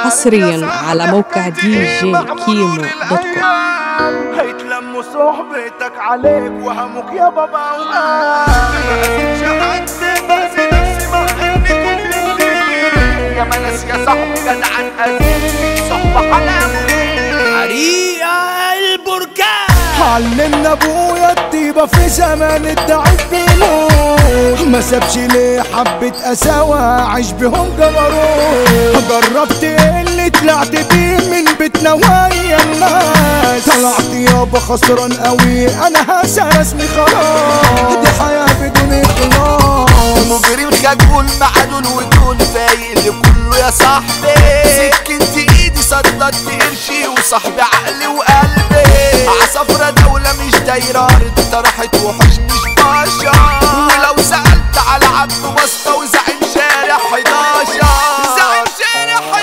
حصريا على موقع دي جي كيمو دوت كوم هيتلموا صحبتك عليك وهمك يا بابا يا مناس يا صاحبي جدعان أزيد صحبة حلال حريقة البركان علمنا ابويا الطيبة في زمان الضعيف بيموت ما سابش ليه حبة قساوة عيش بهم جبروت جربت اللي طلعت بيه من بيتنا ويا الناس طلعت يابا خسران قوي انا هسى رسمي خلاص دي حياة بدون اخلاص مجرم خجول معدول ودول فايق لكله يا صاحبي سكنت ايدي صدت قرشي وصاحبي عقلي وقلبي عصفرة دولة مش دايرة انت راحت وحش مش بشر ولو سألت على عبده بسطة وزعيم شارع 11 زعيم شارع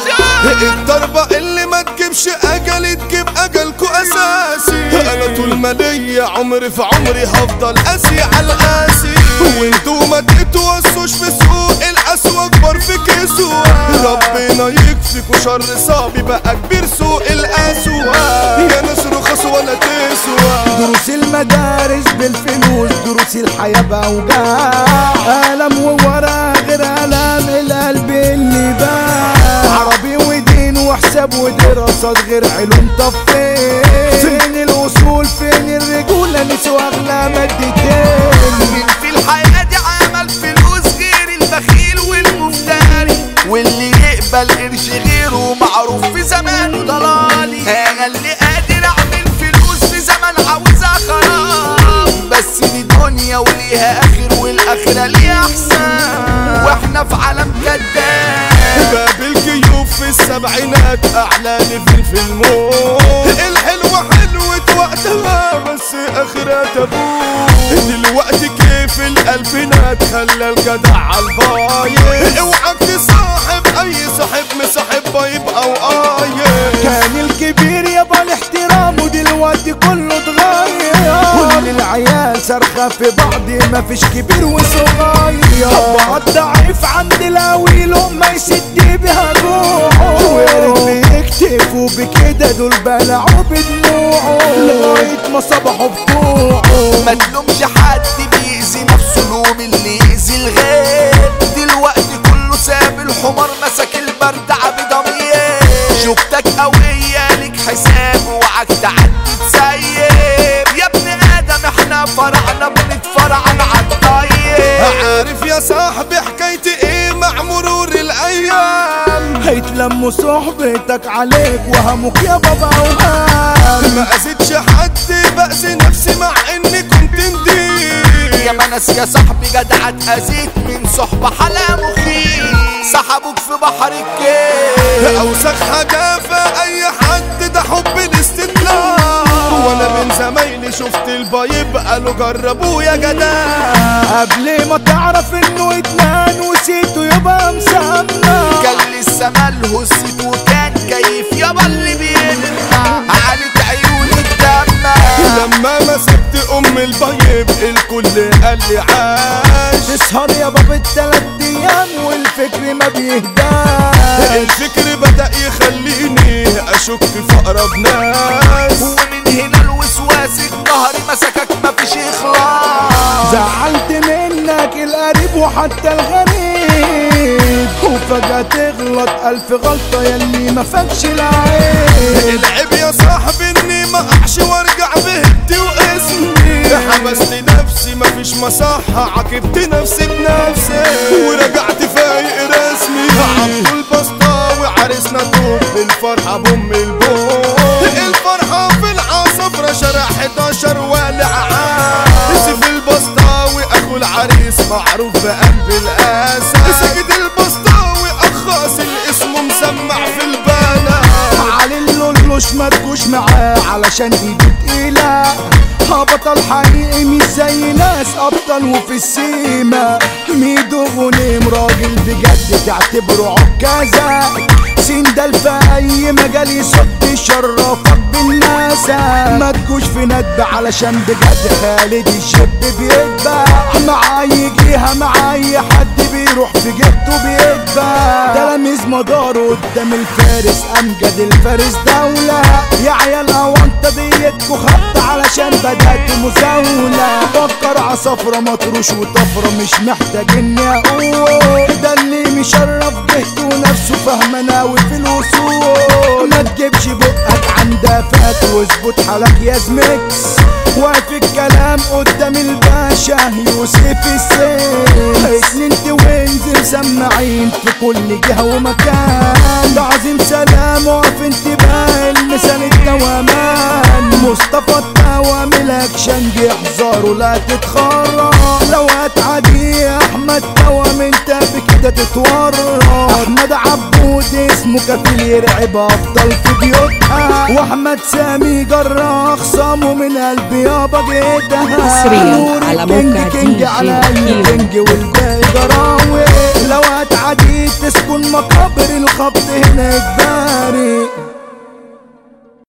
11 الضربة اللي ما تجيبش اجل تجيب اجلكو اساسي انا طول ما ليا عمري في عمري هفضل قاسي على القاسي وانتوا ما تتوسوش في سوق القسوة اكبر في كسوة ربنا يكفيكوا شر صعب بقى كبير سوق القسوة يا ناس رخص ولا تسوى دروس المدارس بالفلوس دروس الحياة بأوجاع ألم وورا غير ألم القلب اللي باع عربي ودين وحساب ودراسات غير علوم طب فين فين الوصول فين الرجولة نسوا أغلى مادتين مين في الحياة دي عمل فلوس غير البخيل والمفتري واللي يقبل قرش غيره معروف في زمانه ضلالي انا اللي قادر اعمل فلوس في زمن عاوزها خراب بس دي دنيا وليها اخر والاخرة ليها احسن واحنا في عالم كداب باب الجيوب في السبعينات اعلى ليفل في الموت الحلوة حلوة وقتها بس اخرها تابوت دلوقتي كيف الالفينات خلى الجدع عالبايظ اوعك تصاحب اي صاحب مصاحب يبقى وقايد كان الكبير يابا الاحترام ودلوقتي كله اتغير كل العيال صرخة في بعض ما فيش كبير وصغير بعض ضعيف عند الاويل ما يسد بها روحه وياريت بيكتفوا بكده دول بلعوا بدموعه لغاية ما صبحوا بطوعه ما تلومش حد بيأذي نفسه لوم اللي يأذي الغير دلوقتي كله ساب الحمار مسك البردعة بضمير شوفتك قوية ليك حساب وعك تعدي تسيب يا ابن آدم احنا فرعنا بنتفرعن عالطيب عارف يا صاحبي حكايتي ايه مع مرور الايام هيتلموا صحبتك عليك وهمك يا بابا وهام ما اذيتش حد باذي نفسي مع اني كنت ندير يا مناس يا صاحبي جدع اتأذيت من صحبة حلا مخيف سحبوك في بحر الكيل اوسخ حاجة في اي حد ده حب الاستدلال وانا من زمايلي شفت البايب قالوا جربوه يا جدع قبل ما تعرف انه اتنان وسيته يبقى مسمى كان لسه ملهوس وكان كيف يابا اللي بيلمع عليك عيون الدمع لما مسكت ام البايب الكل قال لي عاش تسهر يا بابا التلات ايام والفكر ما بيهداش الفكر بدأ يخليني اشك في اقرب ناس ومن هنا الوسواس الظهري مسكك مفيش اخلاص زعلت منك القريب وحتى الغريب وفجأة تغلط ألف غلطة يلي ما فاكش العيب العيب يا صاحبي اني ما احش وارجع بهدي واسمي حبست نفسي مفيش مصحة عاقبت نفسي بنفسي ورجعت فايق رسمي عبد البسطاوي عرسنا توب بالفرحة بام البوم الفرحة في العصفرة شارع 11 والع عام سيف البسطاوي اخو العريس معروف بقلب الاسد سجد البسطاوي اخاص الاسم مسمع في البلد علي اللولوش ما تجوش معاه علشان ايده تقيلة ها بطل حقيقي مش زي ناس ابطال وفي السيما ميدو غنيم راجل بجد تعتبره عكازة سندل في اي مجال يصد مشرفك بالناس ما تجوش في ندب علشان بجد خالد الشاب بيتباع مع اي جهة مع اي حد بيروح في جبته بيتباع تلاميذ مداره قدام الفارس امجد الفارس دولة يا عيال اوانطة ديتكو خط علشان بدأت مزاولة فكر عصفرة مطروش وطفرة مش محتاج اني اقول ده اللي مشرف جهته ونفسه فاهمة ناوي في الوصول ما تجيبش بقك عن دافات واظبط حالك يا زميكس واقف الكلام قدام الباشا يوسف السيف اتنين توينز مسمعين في كل جهة ومكان تعظيم سلام وقف انتباه المثال الدوامان مصطفى التوام الاكشن احذروا لا تتخرج لو هتعدي يا احمد توام انت بكده تتورط احمد عبود اسمه كفيل يرعب افضل في بيوتها واحمد سامي جرى اخصامه من قلبي يابا جدا حصرياً نور على الكينج موقع كينج دي على جي كيمو. الكينج والباقي جراوي لو هتعدي تسكن مقابر الخبط هنا